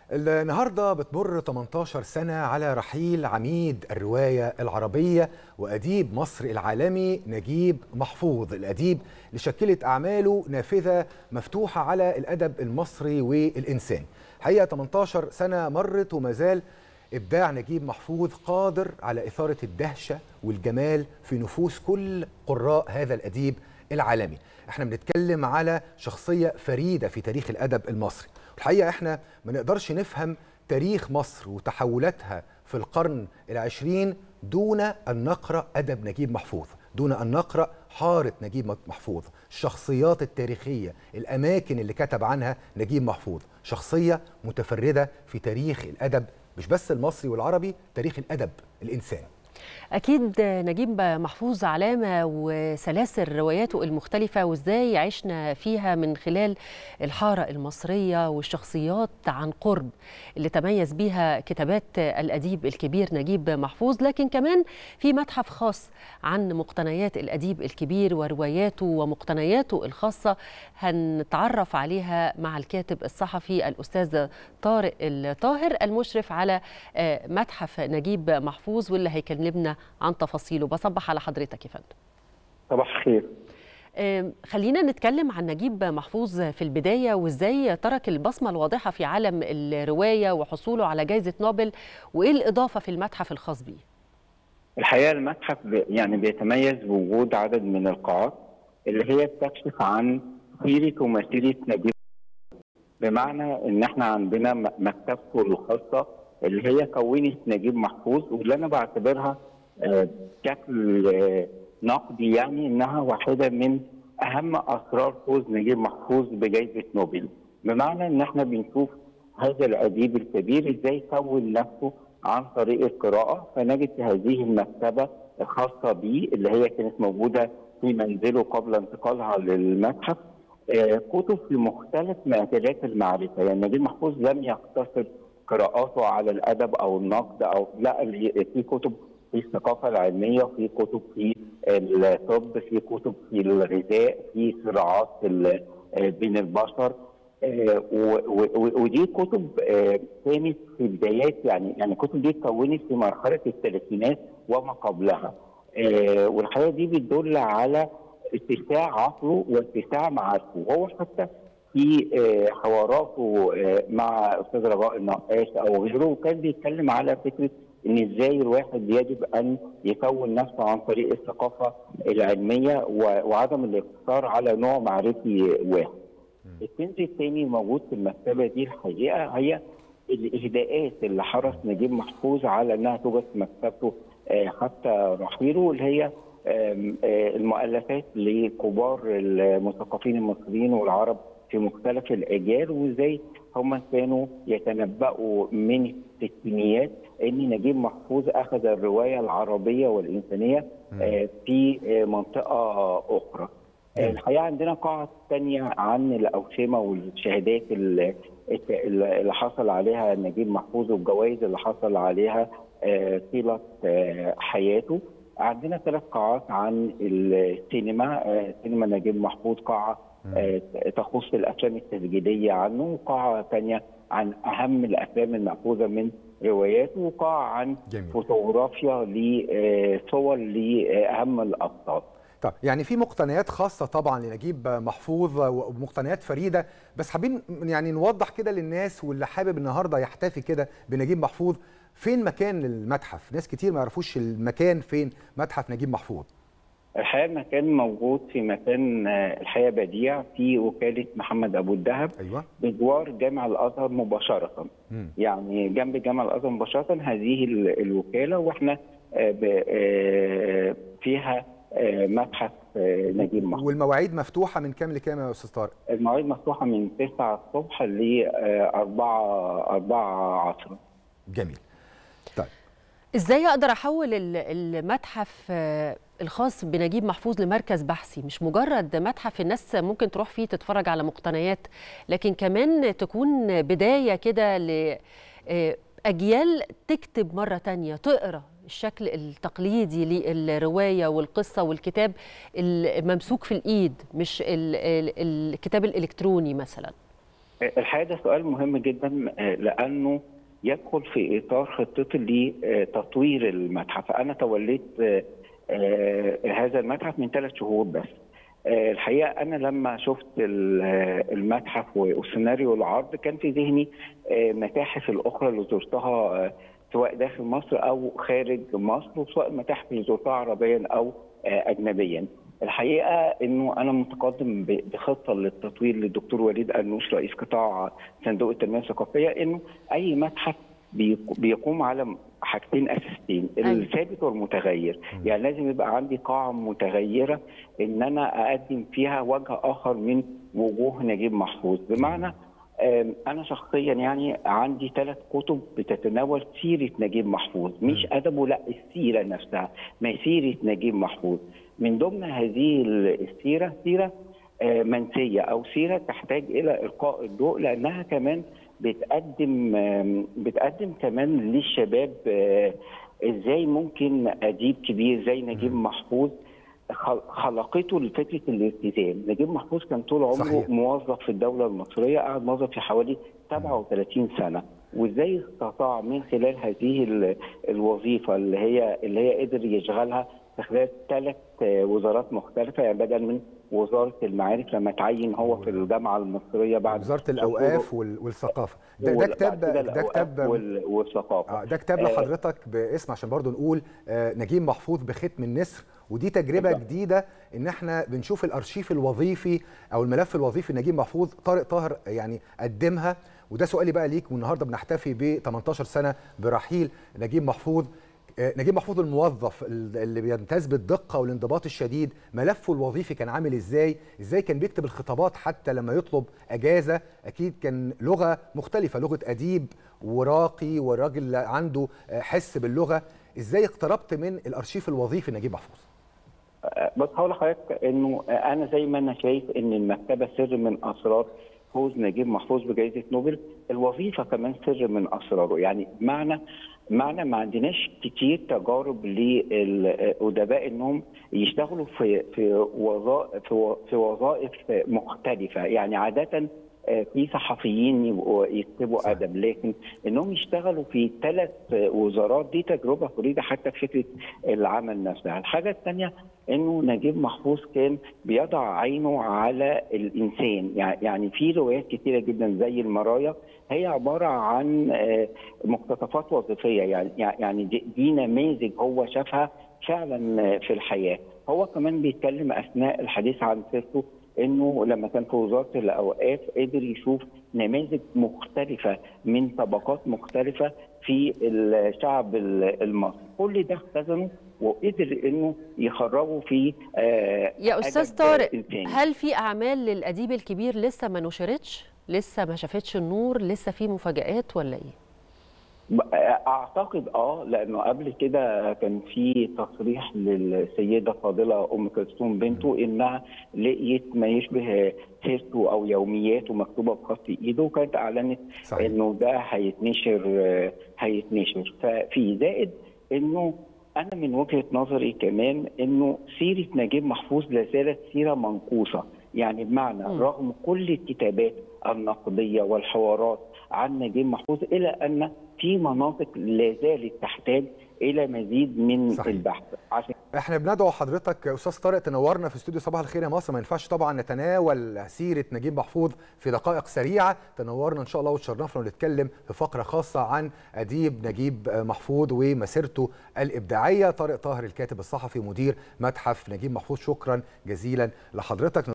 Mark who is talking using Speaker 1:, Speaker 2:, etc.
Speaker 1: النهارده بتمر 18 سنة على رحيل عميد الرواية العربية وأديب مصر العالمي نجيب محفوظ الأديب اللي شكلت أعماله نافذة مفتوحة على الأدب المصري والإنساني حقيقة 18 سنة مرت وما زال إبداع نجيب محفوظ قادر على إثارة الدهشة والجمال في نفوس كل قراء هذا الأديب العالمي احنا بنتكلم على شخصية فريدة في تاريخ الأدب المصري الحقيقة احنا ما نقدرش نفهم تاريخ مصر وتحولاتها في القرن العشرين دون أن نقرأ أدب نجيب محفوظ دون أن نقرأ حارة نجيب محفوظ الشخصيات التاريخية الأماكن اللي كتب عنها نجيب محفوظ شخصية متفردة في تاريخ الأدب مش بس المصري والعربي تاريخ الأدب الإنساني
Speaker 2: أكيد نجيب محفوظ علامة وسلاسل رواياته المختلفة وإزاي عشنا فيها من خلال الحارة المصرية والشخصيات عن قرب اللي تميز بيها كتابات الأديب الكبير نجيب محفوظ لكن كمان في متحف خاص عن مقتنيات الأديب الكبير ورواياته ومقتنياته الخاصة هنتعرف عليها مع الكاتب الصحفي الأستاذ طارق الطاهر المشرف على متحف نجيب محفوظ واللي هيكلمنا كلمنا عن تفاصيله بصبح على حضرتك يا فندم
Speaker 3: صباح الخير
Speaker 2: خلينا نتكلم عن نجيب محفوظ في البداية وإزاي ترك البصمة الواضحة في عالم الرواية وحصوله على جائزة نوبل وإيه الإضافة في المتحف الخاص بيه
Speaker 3: الحقيقة المتحف يعني بيتميز بوجود عدد من القاعات اللي هي بتكشف عن سيرة ومسيرة نجيب بمعنى إن إحنا عندنا مكتبته الخاصة اللي هي كونت نجيب محفوظ واللي انا بعتبرها بشكل نقدي يعني انها واحده من اهم اسرار فوز نجيب محفوظ بجائزه نوبل بمعنى ان احنا بنشوف هذا الاديب الكبير ازاي كون نفسه عن طريق القراءه فنجد هذه المكتبه الخاصه به اللي هي كانت موجوده في منزله قبل انتقالها للمتحف كتب في مختلف مجالات المعرفه يعني نجيب محفوظ لم يقتصر قراءاته على الادب او النقد او لا في كتب في الثقافه العلميه في كتب في الطب في كتب في الغذاء في صراعات بين البشر ودي كتب كانت في بدايات يعني يعني الكتب دي اتكونت في مرحله الثلاثينات وما قبلها والحقيقه دي بتدل على اتساع عقله واتساع معارفه وهو حتى في حواراته مع استاذ رجاء النقاش او غيره كان بيتكلم على فكره ان ازاي الواحد يجب ان يكون نفسه عن طريق الثقافه العلميه وعدم الاقتصار على نوع معرفي واحد. الكنز الثاني موجود في المكتبه دي الحقيقه هي الاهداءات اللي حرص نجيب محفوظ على انها توجد في مكتبته حتى رحيله اللي هي المؤلفات لكبار المثقفين المصريين والعرب في مختلف الاجيال وازاي هم كانوا يتنبأوا من الستينيات ان نجيب محفوظ اخذ الروايه العربيه والانسانيه في منطقه اخرى. الحقيقه عندنا قاعه ثانيه عن الاوشمه والشهادات اللي حصل عليها نجيب محفوظ والجوائز اللي حصل عليها طيله حياته. عندنا ثلاث قاعات عن السينما سينما نجيب محفوظ قاعه تخص الافلام التسجيليه عنه وقاعه ثانيه عن اهم الافلام الماخوذه من رواياته وقاعه عن جميل. فوتوغرافيا لصور لاهم الابطال
Speaker 1: طب يعني في مقتنيات خاصة طبعا لنجيب محفوظ ومقتنيات فريدة بس حابين يعني نوضح كده للناس واللي حابب النهارده يحتفي كده بنجيب محفوظ فين مكان المتحف؟ ناس كتير ما يعرفوش المكان فين متحف نجيب محفوظ.
Speaker 3: الحقيقه المكان موجود في مكان الحقيقه بديع في وكاله محمد ابو الدهب
Speaker 1: ايوه
Speaker 3: بجوار جامع الازهر مباشره م. يعني جنب جامع الازهر مباشره هذه الوكاله واحنا فيها متحف نجيب محفوظ
Speaker 1: والمواعيد مفتوحه من كام لكام يا استاذ طارق؟
Speaker 3: المواعيد مفتوحه من 9 الصبح ل 4 4 عصرا
Speaker 1: جميل طيب
Speaker 2: ازاي اقدر احول المتحف الخاص بنجيب محفوظ لمركز بحثي مش مجرد متحف الناس ممكن تروح فيه تتفرج على مقتنيات لكن كمان تكون بدايه كده لاجيال تكتب مره تانية تقرا الشكل التقليدي للروايه والقصه والكتاب الممسوك في الايد مش الكتاب الالكتروني مثلا
Speaker 3: الحقيقه ده سؤال مهم جدا لانه يدخل في اطار خطتي لتطوير المتحف انا توليت هذا المتحف من ثلاث شهور بس الحقيقه انا لما شفت المتحف والسيناريو العرض كان في ذهني متاحف الاخرى اللي زرتها سواء داخل مصر او خارج مصر وسواء المتاحف اللي زرتها عربيا او اجنبيا. الحقيقه انه انا متقدم بخطه للتطوير للدكتور وليد انوش رئيس قطاع صندوق التنميه الثقافيه انه اي متحف بيقوم على حاجتين اساسيين الثابت والمتغير يعني لازم يبقى عندي قاعه متغيره ان انا اقدم فيها وجه اخر من وجوه نجيب محفوظ بمعنى انا شخصيا يعني عندي ثلاث كتب بتتناول سيره نجيب محفوظ مش ادبه لا السيره نفسها مسيره نجيب محفوظ من ضمن هذه السيره سيره منسيه او سيره تحتاج الى القاء الضوء لانها كمان بتقدم بتقدم كمان للشباب ازاي ممكن اديب كبير زي نجيب محفوظ خلقته لفكره الالتزام، نجيب محفوظ كان طول عمره صحيح. موظف في الدوله المصريه قعد موظف في حوالي 37 سنه وازاي استطاع من خلال هذه الوظيفه اللي هي اللي هي قدر يشغلها في خلال ثلاث وزارات مختلفه يعني بدل من وزاره المعارف لما تعين هو في الجامعه المصريه بعد
Speaker 1: وزاره الاوقاف والثقافه ده, ده كتاب ده كتاب
Speaker 3: والثقافه
Speaker 1: ده كتاب لحضرتك باسم عشان برضو نقول نجيب محفوظ بختم النسر ودي تجربه بالضبط. جديده ان احنا بنشوف الارشيف الوظيفي او الملف الوظيفي نجيب محفوظ طارق طاهر يعني قدمها وده سؤالي بقى ليك والنهارده بنحتفي ب 18 سنه برحيل نجيب محفوظ نجيب محفوظ الموظف اللي بيمتاز بالدقه والانضباط الشديد ملفه الوظيفي كان عامل ازاي ازاي كان بيكتب الخطابات حتى لما يطلب اجازه اكيد كان لغه مختلفه لغه اديب وراقي وراجل عنده حس باللغه ازاي اقتربت من الارشيف الوظيفي نجيب محفوظ
Speaker 3: بس هقول لحضرتك انه انا زي ما انا شايف ان المكتبه سر من اسرار فوز نجيب محفوظ بجائزه نوبل الوظيفه كمان سر من اسراره يعني معنى معنى ما عندناش كتير تجارب للادباء انهم يشتغلوا في في وظائف في وظائف مختلفه يعني عاده في صحفيين يكتبوا ادب لكن انهم يشتغلوا في ثلاث وزارات دي تجربه فريده حتى في فكره العمل نفسها الحاجه الثانيه انه نجيب محفوظ كان بيضع عينه على الانسان يعني في روايات كثيره جدا زي المرايا هي عباره عن مقتطفات وظيفيه يعني يعني دي, دي نماذج هو شافها فعلا في الحياه هو كمان بيتكلم اثناء الحديث عن سيرته انه لما كان في وزاره الاوقاف قدر يشوف نماذج مختلفه من طبقات مختلفه في الشعب المصري كل ده اختزنه وقدر انه يخرجه في
Speaker 2: آه يا استاذ طارق هل في اعمال للاديب الكبير لسه ما نشرتش لسه ما شافتش النور لسه في مفاجآت ولا ايه
Speaker 3: اعتقد اه لانه قبل كده كان في تصريح للسيده فاضله ام كلثوم بنته انها لقيت ما يشبه سيرته او يومياته مكتوبه بخط ايده وكانت اعلنت صحيح. انه ده هيتنشر هيتنشر ففي زائد انه انا من وجهه نظري كمان انه سيره نجيب محفوظ لا زالت سيره منقوصه يعني بمعنى م. رغم كل الكتابات النقديه والحوارات عن نجيب محفوظ الى ان في مناطق لا زالت تحتاج الى مزيد من صحيح. البحث
Speaker 1: عشان احنا بندعو حضرتك استاذ طارق تنورنا في استوديو صباح الخير يا مصر ما ينفعش طبعا نتناول سيره نجيب محفوظ في دقائق سريعه تنورنا ان شاء الله وتشرفنا ونتكلم في فقره خاصه عن اديب نجيب محفوظ ومسيرته الابداعيه طارق طاهر الكاتب الصحفي مدير متحف نجيب محفوظ شكرا جزيلا لحضرتك